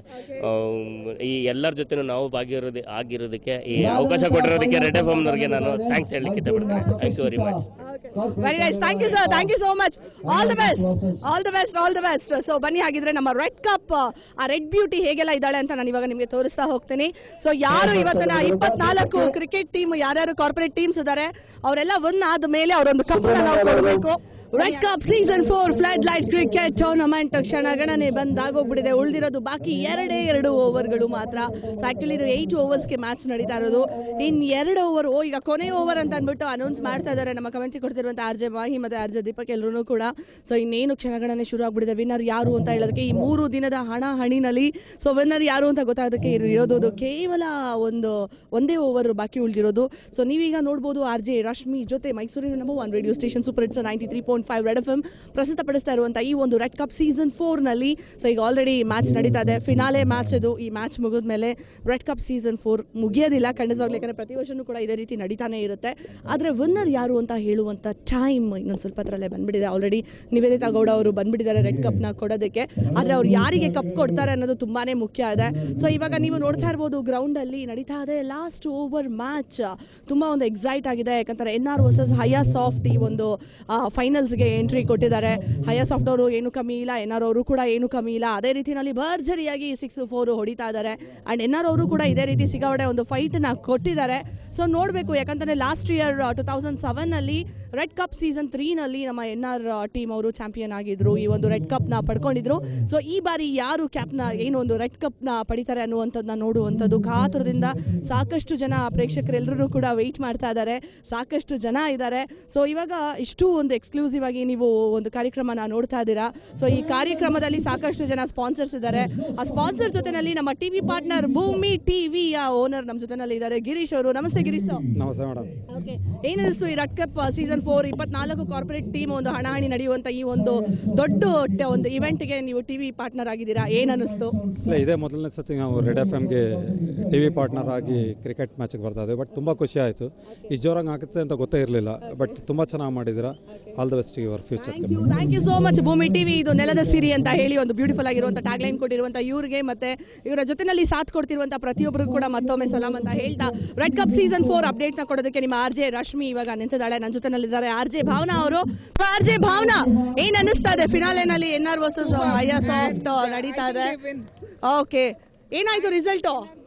ಈ ಎಲ್ಲರ ಜೊತೆನೂ ನಾವು ಭಾಗಿರೋದು ಆಗಿರೋದಕ್ಕೆ ಈ ಅವಕಾಶ ಕೊಟ್ಟಿರೋದಕ್ಕೆ ರೆಡ್ ಎಫ್ ಎಮ್ನವ್ರಿಗೆ ನಾನು ಥ್ಯಾಂಕ್ಸ್ ಹೇಳಲಿಕ್ಕೆ ಇಷ್ಟಪಡ್ತೇನೆ thank you very much very nice thank you sir thank you so much all the best all the best all the best so ಬನ್ನಿ ಹಾಗಿದ್ರೆ ನಮ್ಮ ರೆಡ್ ಕಪ್ ಆ ರೆಡ್ ಬ್ಯೂಟಿ ಹೇಗೆಲ್ಲ ಇದ್ದಾಳೆ ಅಂತ ನಾನು ಇವಾಗ ನಿಮಗೆ ತೋರಿಸ್ತಾ ಹೋಗ್ತೀನಿ ಸೊ ಯಾರು ಇವತ್ತಿನ ಇಪ್ಪತ್ನಾಲ್ಕು ಕ್ರಿಕೆಟ್ ಟೀಮ್ ಯಾರ್ಯಾರು ಕಾರ್ಪೊರೇಟ್ ಟೀಮ್ಸ್ ಇದ್ದಾರೆ ಅವರೆಲ್ಲ ಒನ್ ಆದ ಮೇಲೆ ಅವರೊಂದು ಕಪ್ ನಾವು ಕೊಡಬೇಕು Red cup season four flood light cricket tournament ಕ್ಷಣಗಣನೆ ಬಂದಾಗೋಗ್ಬಿಟ್ಟಿದೆ ಉಳಿದಿರೋದು ಬಾಕಿ ಎರಡೇ ಎರಡು ಓವರ್ಗಳು ಮಾತ್ರ ಸೊ ಆಕ್ಚುಲಿ ಇದು ಏಯ್ಟ್ ಓವರ್ಸ್ಗೆ ಮ್ಯಾಚ್ ನಡೀತಾ ಇರೋದು ಇನ್ ಎರಡು ಓವರ್ ಓ ಈಗ ಕೊನೆ ಓವರ್ ಅಂತ ಅಂದ್ಬಿಟ್ಟು ಅನೌನ್ಸ್ ಮಾಡ್ತಾ ಇದ್ದಾರೆ ನಮ್ಮ ಕಮೆಂಟ್ರಿ ಕೊಡ್ತಿರುವಂಥ ಆರ್ ಜೆ ಮಾಹಿ ಮತ್ತು ಆರ್ ಜೆ ದೀಪಕ್ ಎಲ್ಲರೂ ಕೂಡ ಸೊ ಇನ್ನೇನು ಕ್ಷಣಗಣನೆ ಶುರು ಆಗ್ಬಿಟ್ಟಿದೆ ವಿನ್ನರ್ ಯಾರು ಅಂತ ಹೇಳೋದಕ್ಕೆ ಈ ಮೂರು ದಿನದ ಹಣ ಹಣಿನಲ್ಲಿ ಸೊ ವಿನ್ನರ್ ಯಾರು ಅಂತ ಗೊತ್ತಾಗೋದಕ್ಕೆ ಇರೋದು ಅದು ಕೇವಲ ಒಂದು ಒಂದೇ ಓವರ್ ಬಾಕಿ ಉಳಿದಿರೋದು ಸೊ ನೀವೀಗ ನೋಡ್ಬೋದು ಆರ್ ಜೆ ರಶ್ಮಿ ಜೊತೆ ಮೈಸೂರಿನ number one radio station super it's ninety three point five red F M ಪ್ರಸ್ತುತಪಡಿಸ್ತಾ ಇರುವಂಥ ಈ ಒಂದು ರೆಡ್ ಕಪ್ ಸೀಸನ್ ಫೋರ್ನಲ್ಲಿ ಸೊ ಈಗ ಆಲ್ರೆಡಿ ಮ್ಯಾಚ್ ನಡೀತಾ ಇದೆ ಫಿನಾಲೆ ಮ್ಯಾಚ್ ಇದು ಈ ಮ್ಯಾಚ್ ಮುಗಿದ ಮೇಲೆ ರೆಡ್ ಕಪ್ ಸೀಸನ್ ಫೋರ್ ಮುಗಿಯೋದಿಲ್ಲ ಖಂಡಿತವಾಗ್ಲೂ ಯಾಕಂದರೆ ಪ್ರತಿ ವರ್ಷನೂ ಕೂಡ ಇದೇ ರೀತಿ ನಡೀತಾನೆ ಇರುತ್ತೆ ಆದರೆ ವಿನ್ನರ್ ಯಾರು ಅಂತ ಹೇಳುವಂಥ ಟೈಮ್ ಇನ್ನೊಂದು ಸ್ವಲ್ಪ ಅದರಲ್ಲೇ ಬಂದ್ಬಿಟ್ಟಿದೆ ಆಲ್ರೆಡಿ ನಿವೇದಿತಾ ಗೌಡ ಅವರು ಬಂದ್ಬಿಟ್ಟಿದ್ದಾರೆ ರೆಡ್ ಕಪ್ನ ಕೊಡೋದಕ್ಕೆ ಆದರೆ ಅವ್ರು ಯಾರಿಗೆ ಕಪ್ ಕೊಡ್ತಾರೆ ಅನ್ನೋದು ತುಂಬಾ ಮುಖ್ಯ ಇದೆ ಸೊ ಇವಾಗ ನೀವು ನೋಡ್ತಾ ಇರ್ಬೋದು ಗ್ರೌಂಡಲ್ಲಿ ನಡೀತಾ ಇದೆ ಲಾಸ್ಟ್ ಓವರ್ ಮ್ಯಾಚ್ ತುಂಬ ಒಂದು ಎಕ್ಸೈಟ್ ಆಗಿದೆ ಯಾಕಂತಾರೆ ಎನ್ ಆರ್ ವರ್ಸಸ್ ಹಯಾ ಸಾಫ್ಟ್ ಈ ಒಂದು ಫೈನಲ್ಸ್ಗೆ ಎಂಟ್ರಿ ಕೊಟ್ಟಿದ್ದಾರೆ ಹಯಾ ಸಾಫ್ಟ್ ಅವರು ಏನು ಕಮ್ಮಿ ಇಲ್ಲ ಎನ್ ಆರ್ ಅವರು ಕೂಡ ಏನು ಕಮ್ಮಿ ಇಲ್ಲ ಅದೇ ರೀತಿಯಲ್ಲಿ ಭರ್ಜರಿಯಾಗಿ ಸಿಕ್ಸ್ ಫೋರ್ ಹೊಡಿತಾ ಇದ್ದಾರೆ ಆ್ಯಂಡ್ ಎನ್ ಆರ್ ಅವರು ಕೂಡ ಇದೇ ರೀತಿ ಸಿಗಾವಡೆ ಒಂದು ಫೈಟ್ನ ಕೊಟ್ಟಿದ್ದಾರೆ ಸೊ ನೋಡಬೇಕು ಯಾಕಂತಂದರೆ ಲಾಸ್ಟ್ ಇಯರ್ ಟು ತೌಸಂಡ್ ಸೆವೆನ್ನಲ್ಲಿ ರೆಡ್ ಕಪ್ ಸೀಸನ್ ತ್ರೀನಲ್ಲಿ ನಮ್ಮ ಎನ್ ಆರ್ ಟೀಮ್ ಅವರು ಚಾಂಪಿಯನ್ ಆಗಿದ್ರು ಈ ಒಂದು ರೆಡ್ ಕಪ್ನ ಪಡ್ಕೊಂಡಿದ್ರು ಸೊ ಈ ಬಾರಿ ಯಾರು ಕ್ಯಾಪ್ನ ಏನು ಒಂದು ರೆಡ್ ಕಪ್ನ ಪಡಿತಾರೆ ಅನ್ನುವಂಥದ್ದನ್ನ ನೋಡುವಂಥದ್ದು ಕಾತುರದಿಂದ ಸಾಕಷ್ಟು ಜನ ಪ್ರೇಕ್ಷಕರೆಲ್ಲರೂ ಕೂಡ ವೆಯ್ಟ್ ಮಾಡ್ತಾ ಇದ್ದಾರೆ ಸಾಕಷ್ಟು ಜನ ಇದ್ದಾರೆ ಸೊ ಇವಾಗ ಇಷ್ಟು ಒಂದು ಎಕ್ಸ್ಕ್ಲೂಸಿವ್ ಆಗಿ ನೀವು ಒಂದು ಕಾರ್ಯಕ್ರಮನ ನೋಡ್ತಾ ಇದ್ದೀರಾ ಸೊ ಈ ಕಾರ್ಯಕ್ರಮದಲ್ಲಿ ಸಾಕಷ್ಟು ಜನ ಸ್ಪಾನ್ಸರ್ಸ್ ಇದ್ದಾರೆ ಆ ಸ್ಪಾನ್ಸರ್ ಜೊತೆನಲ್ಲಿ ನಮ್ಮ ಟಿವಿ ಪಾರ್ಟ್ನರ್ ಭೂಮಿ ಟಿವಿಯ ಓನರ್ ನಮ್ಮ ಜೊತೆನಲ್ಲಿ ಇದ್ದಾರೆ ಗಿರೀಶ್ ಅವರು ನಮಸ್ತೆ ಗಿರೀಶ್ ಸರ್ ನಮಸ್ತೆ ಮೇಡಮ್ ಓಕೆ ಏನಿಸ್ತು ಈ ರೆಡ್ ಕಪ್ ಸೀಸನ್ ಫೋರ್ ಇಪ್ಪತ್ನಾಲ್ಕು ಕಾರ್ಪೊರೇಟ್ ಟೀಮ್ ಒಂದು ಹಣಾಹಣಿ ನಡೆಯುವಂತ ಈ ಒಂದು ದೊಡ್ಡ ಟ- ಒಂದು ಇವೆಂಟ್ಗೆ ನೀವು ಟಿವಿ ಪಾರ್ಟ್ನರ್ ಆಗಿದ್ದೀರಾ ಏನ್ ಅನಿಸ್ತು ಇಲ್ಲ ಇದೇ ಮೊದಲನೇ ಸತಿ ನಾವು ರೆಡ್ ಎಫ್ ಎಮ್ಗೆ ಟಿ ವಿ ಪಾರ್ಟ್ನರ್ ಆಗಿ ಕ್ರಿಕೆಟ್ ಮ್ಯಾಚಿಗೆ ಬರ್ತಾ ಇದ್ದೀವಿ ಬಟ್ ತುಂಬ ಖುಷಿ ಆಯಿತು ಇಷ್ಟು ಜೋರಾಗಿ ಆಗುತ್ತೆ ಅಂತ ಗೊತ್ತೇ ಇರಲಿಲ್ಲ ಬಟ್ ತುಂಬ ಚೆನ್ನಾಗಿ ಮಾಡಿದ್ದೀರಾ all the best your future thank you thank you so much Bhoomi TV ಇದು ನೆಲದ ಸಿರಿ ಅಂತ ಹೇಳಿ ಒಂದು ಬ್ಯೂಟಿಫುಲ್ ಆಗಿರುವಂತ ಟ್ಯಾಗ್ ಲೈನ್ ಕೊಟ್ಟಿರುವಂತ ಇವ್ರಿಗೆ ಮತ್ತೆ ಇವರ ಜೊತೆನಲ್ಲಿ ಸಾಥ್ ಕೊಡ್ತಿರುವಂತ ಪ್ರತಿಯೊಬ್ಬರಿಗೂ ಕೂಡ ಮತ್ತೊಮ್ಮೆ ಸಲಾಮ್ ಅಂತ ಹೇಳ್ತಾ Red cup season four update ನ ಕೊಡೋದಕ್ಕೆ ನಿಮ್ಮ ಆರ್ ಜೆ ರಶ್ಮಿ ಇವಾಗ ನಿಂತಿದ್ದಾಳೆ ನನ್ನ ಜೊತೆನಲ್ಲಿದ್ದಾರೆ ಆರ್ ಜೆ ಭಾವನಾ ಅವರು ಆರ್ ಜೆ ಭಾವನಾ ಏನ್ ಅನಿಸ್ತಾ ಇದೆ ಫಿನಾಲೆನಲ್ಲಿ N R versus I soft ನಡೀತಾ ಇದೆ ಓಕೆ ಏನಾಯ್ತು ರಿಸಲ್ಟ್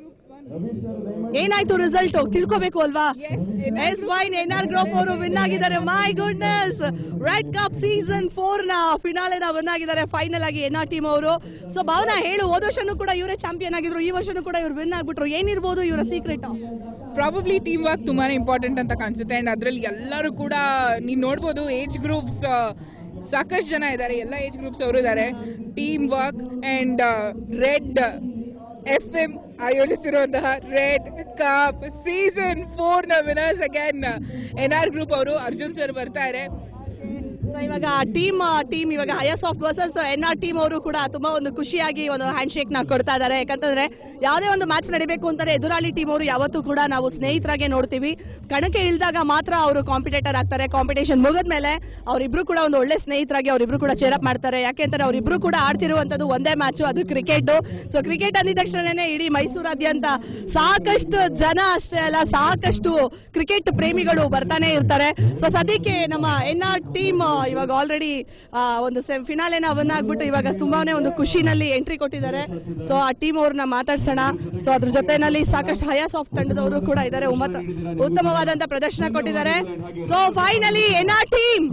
ಏನಾಯ್ತು ರಿಸಲ್ಟ್ ತಿಳ್ಕೋಬೇಕು ಅಲ್ವಾ ಎಸ್ ವೈನ್ ಎನ್ ಆರ್ ಗ್ರೂಪ್ ಅವರು ವಿನ್ ಆಗಿದ್ದಾರೆ my goodness Red cup season four ನ ಫಿನಾಲೆನ ವಿನ್ ಆಗಿದ್ದಾರೆ ಫೈನಲ್ ಆಗಿ ಎನ್ ಆರ್ ಟೀಮ್ ಅವರು ಸೊ ಭಾವನಾ ಹೇಳು ಹೋದ ವರ್ಷನೂ ಕೂಡ ಇವರೇ ಚಾಂಪಿಯನ್ ಆಗಿದ್ರು ಈ ವರ್ಷನೂ ಕೂಡ ಇವ್ರು ವಿನ್ ಆಗ್ಬಿಟ್ರು ಏನಿರ್ಬೋದು ಇವರ ಸೀಕ್ರೆಟ್ ಪ್ರಾಬಬ್ಲಿ ಟೀಮ್ ವರ್ಕ್ ತುಂಬಾ ಇಂಪಾರ್ಟೆಂಟ್ ಅಂತ ಕಾಣಿಸುತ್ತೆ ಆ್ಯಂಡ್ ಅದರಲ್ಲಿ ಎಲ್ಲರೂ ಕೂಡ ನೀವು ನೋಡ್ಬೋದು ಏಜ್ ಗ್ರೂಪ್ಸ್ ಸಾಕಷ್ಟು ಜನ ಇದ್ದಾರೆ ಎಲ್ಲ ಏಜ್ ಗ್ರೂಪ್ಸ್ ಅವರು ಇದ್ದಾರೆ team work and Red F M ಆಯೋಜಿಸಿರುವಂತಹ ರೆಡ್ ಕಪ್ ಸೀಸನ್ ಫೋರ್ನ winners again N R group ಅವರು ಅರ್ಜುನ್ ಸರ್ ಬರ್ತಾರೆ ಸೊ ಇವಾಗ ಟೀಮ್ ಟೀಮ್ ಇವಾಗ higher soft versus N R team ಅವರು ಕೂಡ ತುಂಬಾ ಒಂದು ಖುಷಿಯಾಗಿ ಒಂದು ಹ್ಯಾಂಡ್ ಶೇಕ್ ನ ಕೊಡ್ತಾ ಇದ್ದಾರೆ ಯಾಕಂತಂದ್ರೆ ಯಾವುದೇ ಒಂದು ಮ್ಯಾಚ್ ನಡಿಬೇಕು ಅಂತಾರೆ ಎದುರಾಳಿ ಟೀಮ್ ಅವರು ಯಾವತ್ತೂ ಕೂಡ ನಾವು ಸ್ನೇಹಿತರಾಗೆ ನೋಡ್ತೀವಿ ಕಣಕ್ಕೆ ಇಳಿದಾಗ ಮಾತ್ರ ಅವರು ಕಾಂಪಿಟೇಟರ್ ಆಗ್ತಾರೆ ಕಾಂಪಿಟೇಷನ್ ಮುಗಿದ್ಮೇಲೆ ಅವರಿಬ್ರು ಕೂಡ ಒಂದು ಒಳ್ಳೆ ಸ್ನೇಹಿತರಾಗಿ ಅವರಿಬ್ರು ಕೂಡ ಚೇರಪ್ ಮಾಡ್ತಾರೆ ಯಾಕೆಂದ್ರೆ ಅವರಿಬ್ರು ಕೂಡ ಆಡ್ತಿರುವಂತದ್ದು ಒಂದೇ ಮ್ಯಾಚ್ ಅದು ಕ್ರಿಕೆಟ್ ಸೊ ಕ್ರಿಕೆಟ್ ಅಂದಿದ ತಕ್ಷಣನೇ ಇಡೀ ಮೈಸೂರಾದ್ಯಂತ ಸಾಕಷ್ಟು ಜನ ಅಷ್ಟೇ ಅಲ್ಲ ಸಾಕಷ್ಟು ಕ್ರಿಕೆಟ್ ಪ್ರೇಮಿಗಳು ಬರ್ತಾನೆ ಇರ್ತಾರೆ ಸೊ ಸದ್ಯಕ್ಕೆ ನಮ್ಮ ಎನ್ ಆರ್ ಟೀಮ್ ಇವಾಗ ಆಲ್ರೆಡಿ ಒಂದು ಫಿನಾಲೆನ ಅವನ್ನ ಆಗ್ಬಿಟ್ಟು ಇವಾಗ ತುಂಬಾನೇ ಒಂದು ಖುಷಿನಲ್ಲಿ ಎಂಟ್ರಿ ಕೊಟ್ಟಿದ್ದಾರೆ ಸೊ ಆ ಟೀಮ್ ಅವ್ರನ್ನ ಮಾತಾಡ್ಸೋಣ ಸೊ ಅದ್ರ ಜೊತೆನಲ್ಲಿ ಸಾಕಷ್ಟು ಹಯಾಸ್ ಆಫ್ ತಂಡದವರು ಕೂಡ ಇದ್ದಾರೆ ಉಮ್ಮತ್ ಉತ್ತಮವಾದಂತ ಪ್ರದರ್ಶನ ಕೊಟ್ಟಿದ್ದಾರೆ so finally N R team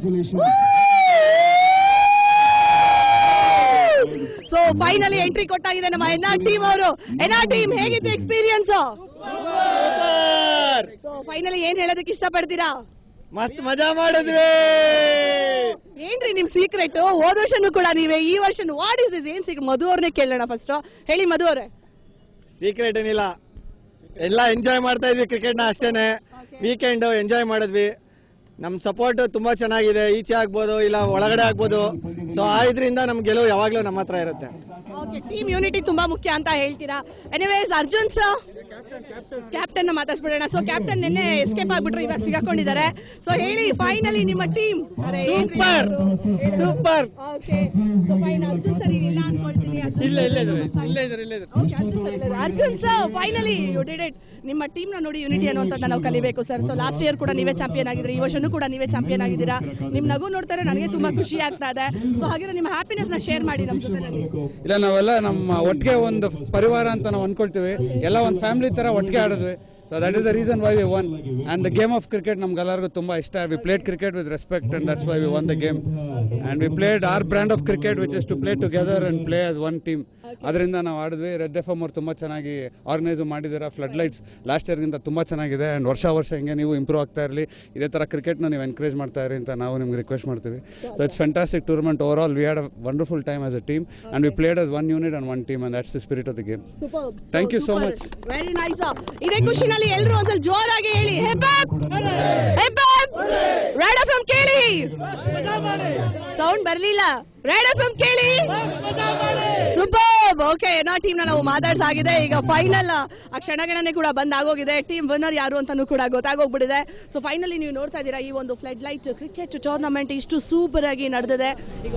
so finally entry ಕೊಟ್ಟಾಗಿದೆ ನಮ್ಮ ಎನ್ ಆರ್ ಟೀಮ್ ಅವರು ಎನ್ ಆರ್ ಟೀಮ್ ಹೇಗಿತ್ತು ಎಕ್ಸ್ಪೀರಿಯನ್ಸ್ ಸೊ ಫೈನಲಿ ಏನ್ ಹೇಳೋದಕ್ಕೆ ಇಷ್ಟಪಡ್ತೀರಾ ಮಸ್ತ್ ಮಜಾ ಮಾಡಿದ್ವಿ ಏನ್ರಿ ನಿಮ್ ಸೀಕ್ರೆಟ್ ಹೋದ ವರ್ಷನೂ ಕೂಡ ನೀವೇ ಈ ವರ್ಷ ವಾಟ್ ಇಸ್ ಇಸ್ ಏನ್ ಸೀಕ್ರೆಟ್ ಮಧು ಅವ್ರನ್ನೇ ಕೇಳೋಣ ಫಸ್ಟ್ ಹೇಳಿ ಮಧು ಅವರೇ ಸೀಕ್ರೆಟ್ ಏನಿಲ್ಲ ಎಲ್ಲ ಎಂಜಾಯ್ ಮಾಡ್ತಾ ಇದ್ವಿ ಕ್ರಿಕೆಟ್ ನ ಅಷ್ಟೇನೆ ವೀಕೆಂಡ್ ಎಂಜಾಯ್ ಮಾಡಿದ್ವಿ ನಮ್ ಸಪೋರ್ಟ್ ತುಂಬಾ ಚೆನ್ನಾಗಿದೆ ಈಚೆ ಆಗ್ಬೋದು ಇಲ್ಲ ಒಳಗಡೆ ಆಗ್ಬೋದು ಸೊ ಆ ಇದ್ರಿಂದ ನಮ್ ಗೆಲುವು ಯಾವಾಗ್ಲೂ ನಮ್ಮ ಹತ್ರ ಇರುತ್ತೆ ಓಕೆ ಟೀಮ್ ಯೂನಿಟಿ ತುಂಬಾ ಮುಖ್ಯ ಅಂತ ಹೇಳ್ತೀರಾ ಎನಿವೇಸ್ ಅರ್ಜುನ್ ಸರ್ ಕ್ಯಾಪ್ಟನ್ ಮಾತಾಡ್ಸ್ಬಿಡೋಣ ಸೊ ಕ್ಯಾಪ್ಟನ್ ನಿನ್ನೆ ಎಸ್ಕೇಪ್ ಆಗ್ಬಿಟ್ರು ಇವಾಗ ಸಿಗಾಕೊಂಡಿದ್ದಾರೆ ಸೊ ಹೇಳಿ ಫೈನಲಿ ನಿಮ್ಮ team Super! Super! Okay so fine Arjun sir ಇಲ್ಲ ಅನ್ಕೊಳ್ತೀನಿ ಅರ್ಜುನ್ ಇಲ್ಲ, ಇಲ್ಲ ಇದ್ದಾರೆ. sir. ಇಲ್ಲ ಇದ್ದಾರೆ, ಇಲ್ಲ ಇದ್ದಾರೆ. Okay, ಅರ್ಜುನ್ ಸರ್ ಇಲ್ಲ ಇದ್ದಾರೆ. Arjun sir finally you did it ನಿಮ್ಮ ಟೀಮ್ ನ ನೋಡಿ ಯೂನಿಟಿ ಅನ್ನುವಂಥದ್ದು ನಾವು ಕಲಿಬೇಕು ಸರ್ ಸೊ ಲಾಸ್ಟ್ ಇಯರ್ ಕೂಡ ನೀವೇ ಚಾಂಪಿಯನ್ ಆಗಿದ್ರಿ ಈ ವರ್ಷನೂ ಕೂಡ ನೀವೇ ಚಾಂಪಿಯನ್ ಆಗಿದ್ದೀರಾ ನಿಮ್ ನಗು ನೋಡ್ತಾರೆ ನನಗೆ ತುಂಬಾ ಖುಷಿ ಆಗ್ತಾ ಇದೆ ಸೊ ಹಾಗೆ ನಿಮ್ಮ ಹ್ಯಾಪಿನೆಸ್ ನ ಶೇರ್ ಮಾಡಿ ನಮ್ಮ ಜೊತೆ ಇಲ್ಲ ನಾವೆಲ್ಲ ನಮ್ಮ ಒಟ್ಟಿಗೆ ಒಂದು ಪರಿವಾರ ಅಂತ ನಾವು ಅನ್ಕೊಳ್ತೀವಿ ಎಲ್ಲ ಒಂದು ಫ್ಯಾಮಿಲಿ ತರ ಒಟ್ಟಿಗೆ ಆಡಿದ್ವಿ so that is the reason why we won and the game of cricket ನಮ್ಗೆಲ್ಲರಿಗೂ ತುಂಬ ಇಷ್ಟ we played cricket with respect and that's why we won the game and we played our brand of cricket which is to play together and play as one team ಅದರಿಂದ ನಾವು ಆಡಿದ್ವಿ ರೆಡ್ ಎಫ್ ಎಮ್ ಅವ್ರು ತುಂಬ ಚೆನ್ನಾಗಿ ಆರ್ಗನೈಸು ಮಾಡಿದ್ದಾರೆ ಫ್ಲಡ್ ಲೈಟ್ಸ್ ಲಾಸ್ಟ್ ಇಯರ್ಗಿಂತ ತುಂಬ ಚೆನ್ನಾಗಿದೆ ಆ್ಯಂಡ್ ವರ್ಷ ವರ್ಷ ಹಿಂಗೆ ನೀವು ಇಂಪ್ರೂವ್ ಆಗ್ತಾ ಇರಲಿ ಇದೇ ಥರ ಕ್ರಿಕೆಟ್ನ ನೀವು ಎನ್ಕರೇಜ್ ಮಾಡ್ತಾ ಇರಿ ಅಂತ ನಾವು ನಿಮ್ಗೆ ರಿಕ್ವೆಸ್ಟ್ ಮಾಡ್ತೀವಿ so it's fantastic tournament overall we had a wonderful time as a team and we played as one unit and one team and that's the spirit of the game super Thank you so much. Very nice ಇದೇ ಖುಷಿನಲ್ಲಿ ಎಲ್ಲರೂ ಒಂದ್ಸಲ ಜೋರಾಗಿ ಹೇಳಿ ರೆಡ್ ಎಫ್ ಎಂ ಕೇಳಿ ಸೌಂಡ್ ಬರ್ಲಿಲ್ಲ ರೆಡ್ ಎಫ್ ಎಂ ಕೇಳಿ ಸೂಪರ್ ಓಕೆ ಏನೋ ಟೀಮ್ ನ ನಾವು ಮಾತಾಡ್ಸಾಗಿದೆ ಈಗ ಫೈನಲ್ ಆ ಕ್ಷಣಗಣನೆ ಕೂಡ ಬಂದ್ ಆಗೋಗಿದೆ ಟೀಮ್ ವಿನ್ನರ್ ಯಾರು ಅಂತಾನೂ ಕೂಡ ಗೊತ್ತಾಗೋಗ್ಬಿಟ್ಟಿದೆ ಸೊ ಫೈನಲಿ ನೀವು ನೋಡ್ತಾ ಇದ್ದೀರಾ ಈ ಒಂದು ಫ್ಲಡ್ ಲೈಟ್ ಕ್ರಿಕೆಟ್ ಟೂರ್ನಮೆಂಟ್ ಇಷ್ಟು ಸೂಪರ್ ಆಗಿ ನಡೆದಿದೆ ಈಗ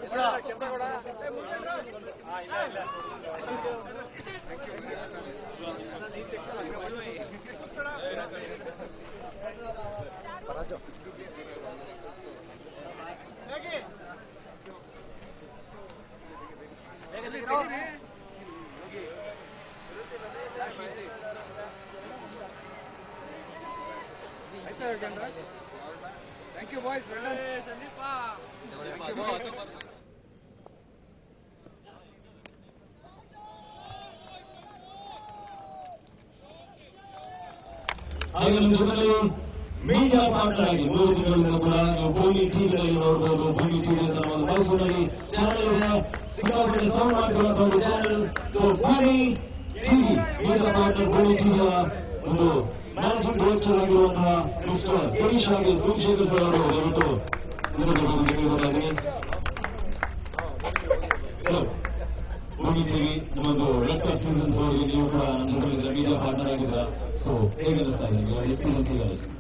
ಥ್ಯಾಂಕ್ ಯು ಬಾಯ್ಸ್ ಹಾಗೆ ನಮ್ಮ ಜೊತೆಲಿ ಮೀಡಿಯಾ ಪಾರ್ಟ್ನರ್ ಆಗಿ ಮೂರು ತಿಂಗಳಿಂದ ಕೂಡ ನೀವು ಭೂಮಿ ಟಿವಿಗಳಲ್ಲಿ ನೋಡಬಹುದು ಭೂಮಿ ಟಿವಿ ಅಂತ ನಮ್ಮ ಒಂದು ಮೈಸೂರಿನಲ್ಲಿ ಚಾನೆಲ್ ಇದೆ ಸಿಕ್ಕಾಪಟ್ಟೆ ಸೌಂಡ್ ಮಾಡ್ತಿರುವಂತಹ ಒಂದು channel so Bhoomi TV media partner Bhoomi ಟಿವಿಯ ಒಂದು ಮ್ಯಾನೇಜಿಂಗ್ ಡೈರೆಕ್ಟರ್ ಆಗಿರುವಂತಹ ಮಿಸ್ಟರ್ ಗಿರೀಶ್ ಹಾಗೆ ಸೋಮಶೇಖರ್ ಸರ್ ಅವರು ದಯವಿಟ್ಟು ಮುಂದೆ ಬರಬೇಕು ಕೇಳ್ಕೊತಾ ಇದ್ದೀನಿ ಸರ್ ಭೂಮಿ ಟಿವಿ ನಮ್ಮದು ರೆಡ್ ಕಪ್ ಸೀಸನ್ ಫೋರ್ ನೀವು ಕೂಡ ನಮ್ಮ ಜೊತೆ ಮೀಡಿಯಾ ಪಾರ್ಟ್ನರ್ ಆಗಿದ್ದೀರಾ ಸೊ ಹೇಗೆ ಅನಿಸ್ತಾ ಇದೆ ನಿಮಗೆ ಎಕ್ಸ್ಪೀರಿಯನ್ಸ್ ಹೇಗೆ ಅನಿಸ್ತಾ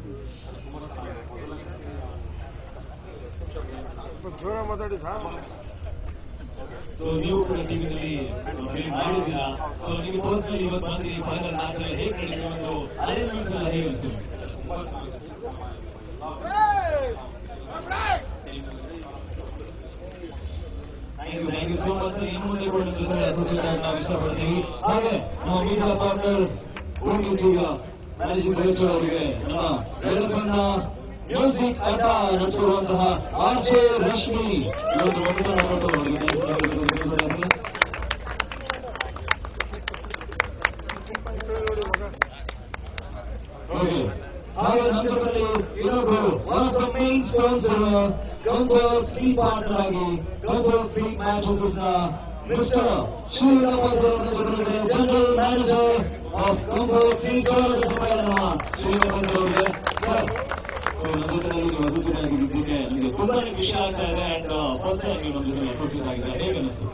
ಸೊ ನೀವು ಕೂಡ ಟಿವಿನಲ್ಲಿ ಪ್ಲೇ ಮಾಡಿದ್ದೀರಾ ಸೊ ನೀವು ಪರ್ಸನಲಿ ಇವತ್ತು ಬಂದಿರಿ ಫೈನಲ್ ಮ್ಯಾಚ್ ಎಲ್ಲ ಹೇಗೆ ನಡೀತು ಒಂದು ಅರೇಂಜ್ಮೆಂಟ್ಸ್ ಎಲ್ಲ ಹೇಗೆ ಅನಿಸ್ತು thank you thank you so much sir ಇನ್ನು ಮುಂದೆ ಕೂಡ ನಿಮ್ಮ ಜೊತೆ ಅಸೋಸಿಯೇಟ್ ಆಗಿ ನಾವು ಇಷ್ಟಪಡ್ತೀವಿ ಹಾಗೆ ನಮ್ಮ ಮೀಡಿಯಾ ಪಾರ್ಟ್ನರ್ ಭೂಮಿ ಟಿವಿಯ ಮ್ಯಾನೇಜಿಂಗ್ ಡೈರೆಕ್ಟರ್ ಅವರಿಗೆ ನಮ್ಮ ಎಲ್ಫನ್ನ ಮ್ಯೂಸಿಕ್ ಆಟ ನಡೆಸಿರುವಂತಹ ಆರ್ ಜೆ ರಶ್ಮಿ ಇವತ್ತು ಮೊದಲು ನೋಡೋದು ಅವರಿಗೆ thanks ಹೇಳಬೇಕು ಅಂತ ಕೇಳ್ಕೊಳ್ತೀನಿ. Okay. ಹಾಗೆ ನಮ್ಮ ಜೊತೆಲಿ ಇನ್ನೊಬ್ರು one of the main sponsor comfort sleep partner ಆಗಿ ಕಂಫರ್ಟ್ ಸ್ಲೀಪ್ ಮ್ಯಾಟ್ರಸಸ್ ನ ಮಿಸ್ಟರ್ ಶಿವಲಿಂಗಪ್ಪ ಸರ್ ನಮ್ಮ ಜೊತೆಲಿದ್ದಾರೆ general manager of comfort sleep ಜೋರಾದ ಸಭೆ ನಮ್ಮ ಶಿವಲಿಂಗಪ್ಪ ಸರ್ ಅವರಿಗೆ ಸರ್ ಸೊ ನಮ್ಮ ಜೊತೆಲಿ ನೀವು ಅಸೋಸಿಯೇಟ್ ಆಗಿದ್ದಕ್ಕೆ ನನಗೆ ತುಂಬಾನೇ ಖುಷಿ ಆಗ್ತಾ ಇದೆ ಅಂಡ್ ಫಸ್ಟ್ ಟೈಮ್ ನೀವು ನಮ್ಮ ಜೊತೆ ಅಸೋಸಿಯೇಟ್ ಆಗಿದ್ದಾರೆ ಹೇಗೆ ಅನಿಸ್ತು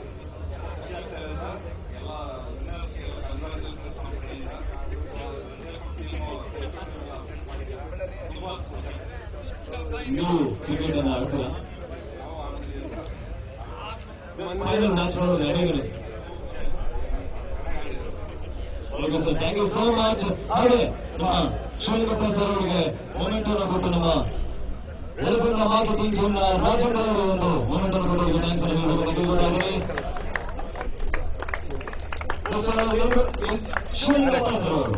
ನೀವು ಕ್ರಿಕೆಟ್ ಅನ್ನ ಆಡ್ತೀರಾ ಫೈನಲ್ ಮ್ಯಾಚ್ ನೋಡಿದ್ರೆ ಹೇಗೆ ಅನಿಸ್ತು okay sir thank you so much ಹಾಗೆ ನಮ್ಮ ಶಿವಲಿಂಗಪ್ಪ ಸರ್ ಅವರಿಗೆ ಮೊಮೆಂಟ್ ಅನ್ನು ಕೊಟ್ಟು ನಮ್ಮ ಎಲೆಫೆಂಟ್ ಮಾರ್ಕೆಟಿಂಗ್ ಟೀಮ್ ನ ರಾಜಣ್ಣ ಅವರು ಒಂದು ಮೊಮೆಂಟ್ ಅನ್ನು ಕೊಟ್ಟು ಅವರಿಗೆ ಥ್ಯಾಂಕ್ಸ್ ಅನ್ನು ಹೇಳಬೇಕು ಕೇಳ್ಕೊತಾ ಇದ್ದೀನಿ ಮಿಸ್ಟರ್ ಎಲ್- ಶಿವಲಿಂಗಪ್ಪ ಸರ್ ಅವರು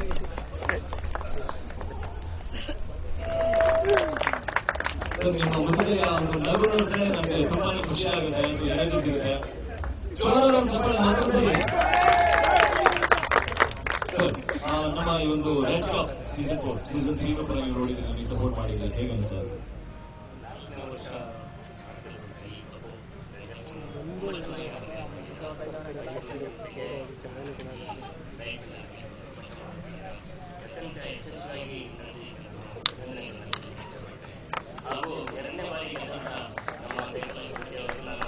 ಸರ್ ನಿಮ್ಮ ಮುಖದಲ್ಲಿ ಆ ಒಂದು ನಗು ನೋಡಿದ್ರೆ ನಮಗೆ ತುಂಬಾನೇ ಖುಷಿ ಆಗುತ್ತೆ ಸೊ ಎನರ್ಜಿ ಸಿಗುತ್ತೆ ಜೋರಾದ ಒಂದು ಚಪ್ಪಾಳೆ ಮಾತ್ರ ಸರಿ ಸರ್ ಆ, ನಮ್ಮ ಈ ಒಂದು Red cup season four season three ಕೂಡ ನೀವು ನೋಡಿದ್ರೆ ನೀವು ಸಪೋರ್ಟ್ ಮಾಡಿದ್ರೆ ಹೇಗೆ ಅನಿಸ್ತಾ ಇದೆ ಹಾಗೂ ಎರಡನೇ ಬಾರಿಗೆ ಗೆದ್ದಂತ ನಮ್ಮ ಸೇತುವೆ ಗುತ್ತಿ ಅವರಿಗೆ ನಾನು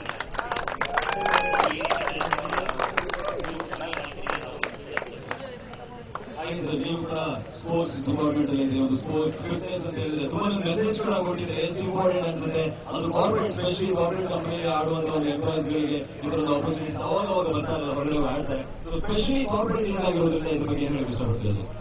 ಹಾಗೆ ಸರ್ ನೀವು ಕೂಡ ಸ್ಪೋರ್ಟ್ಸ್ ಡಿಪಾರ್ಟ್ಮೆಂಟ್ ಅಲ್ಲಿ ಇದ್ರೆ ಒಂದು ಸ್ಪೋರ್ಟ್ಸ್ ಫಿಟ್ನೆಸ್ ಅಂತ ಹೇಳಿದ್ರೆ ತುಂಬಾ ಮೆಸೇಜ್ ಕೂಡ ಕೊಟ್ಟಿದ್ರೆ ಎಷ್ಟು ಇಂಪಾರ್ಟೆಂಟ್ ಅನ್ಸುತ್ತೆ ಅದು ಕಾರ್ಪೊರೇಟ್ ಸ್ಪೆಷಲಿ ಕಾರ್ಪೊರೇಟ್ ಕಂಪನಿಯಲ್ಲಿ ಆಡುವಂತ ಒಂದು ಎಂಪ್ಲಾಯ್ಸ್ ಗಳಿಗೆ ಈ ತರದ ಆಪರ್ಚುನಿಟೀಸ್ ಅವಾಗ ಅವಾಗ ಬರ್ತಾರಲ್ಲ ಹೊರಗಡೆ ಹೋಗಿ ಆಡ್ತಾರೆ ಸೊ ಸ್ಪೆಷಲಿ ಕಾರ್ಪೊರೇಟ್ ಲಿಂಕ್ ಆಗಿರೋದ್ರಿಂದ ಇದ್ರ ಬಗ್ಗೆ ಏನ್ ಹೇಳಕ್ ಇಷ್ಟಪಡ್ತೀರಾ sir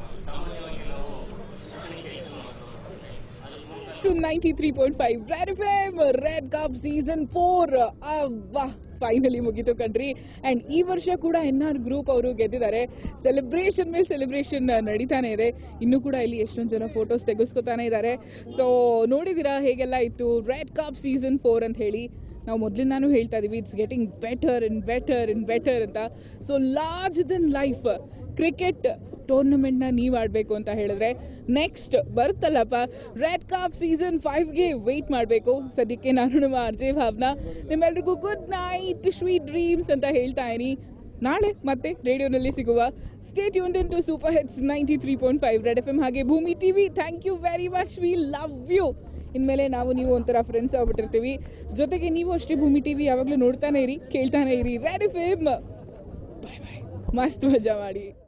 to 93.5 Red FM Red Cup Season 4 ಅಬ್ಬಾ ಫೈನಲಿ ಮುಗೀತು ಕಣ್ರಿ ಅಂಡ್ ಈ ವರ್ಷ ಕೂಡ ಎನ್ ಆರ್ ಗ್ರೂಪ್ ಅವರು ಗೆದ್ದಿದ್ದಾರೆ ಸೆಲೆಬ್ರೇಷನ್ ಮೇಲೆ ಸೆಲೆಬ್ರೇಷನ್ ನಡೀತಾನೆ ಇದೆ ಇನ್ನೂ ಕೂಡ ಇಲ್ಲಿ ಎಷ್ಟೊಂದು ಜನ ಫೋಟೋಸ್ ತೆಗೆಸ್ಕೊತಾನೆ ಇದ್ದಾರೆ ಸೊ ನೋಡಿದ್ದೀರಾ ಹೇಗೆಲ್ಲ ಇತ್ತು ರೆಡ್ ಕಪ್ ಸೀಸನ್ ಫೋರ್ ಅಂತ ಹೇಳಿ ನಾವು ಮೊದಲಿಂದಾನು ಹೇಳ್ತಾ ಇದೀವಿ it's getting better in better in better ಅಂತ so large than life cricket ಟೂರ್ನಮೆಂಟ್ನ ನೀವು ಆಡಬೇಕು ಅಂತ ಹೇಳಿದ್ರೆ ನೆಕ್ಸ್ಟ್ ಬರುತ್ತಲ್ಲಪ್ಪ ರೆಡ್ ಕಪ್ ಸೀಸನ್ ಫೈವ್ಗೆ ವೆಯ್ಟ್ ಮಾಡಬೇಕು ಸದ್ಯಕ್ಕೆ ನಾನು ನಮ್ಮ ಅರ್ಜಯ್ ಭಾವನ ನಿಮ್ಮೆಲ್ರಿಗೂ ಗುಡ್ ನೈಟ್ ಸ್ವೀಟ್ ಡ್ರೀಮ್ಸ್ ಅಂತ ಹೇಳ್ತಾ ಇದೀನಿ ನಾಳೆ ಮತ್ತೆ ರೇಡಿಯೋನಲ್ಲಿ ಸಿಗುವ stay tune in to super hits ninety three point five red F M ಹಾಗೆ Bhoomi TV thank you very much we love you ಇನ್ಮೇಲೆ ನಾವು ನೀವು ಒಂಥರ ಫ್ರೆಂಡ್ಸ್ ಆಗ್ಬಿಟ್ಟಿರ್ತೀವಿ ಜೊತೆಗೆ ನೀವು ಅಷ್ಟೇ ಭೂಮಿ ಟಿವಿ ಯಾವಾಗಲೂ ನೋಡ್ತಾನೆ ಇರಿ ಕೇಳ್ತಾನೆ ಇರಿ Red F M bye bye ಮಸ್ತ್ ಮಜಾ ಮಾಡಿ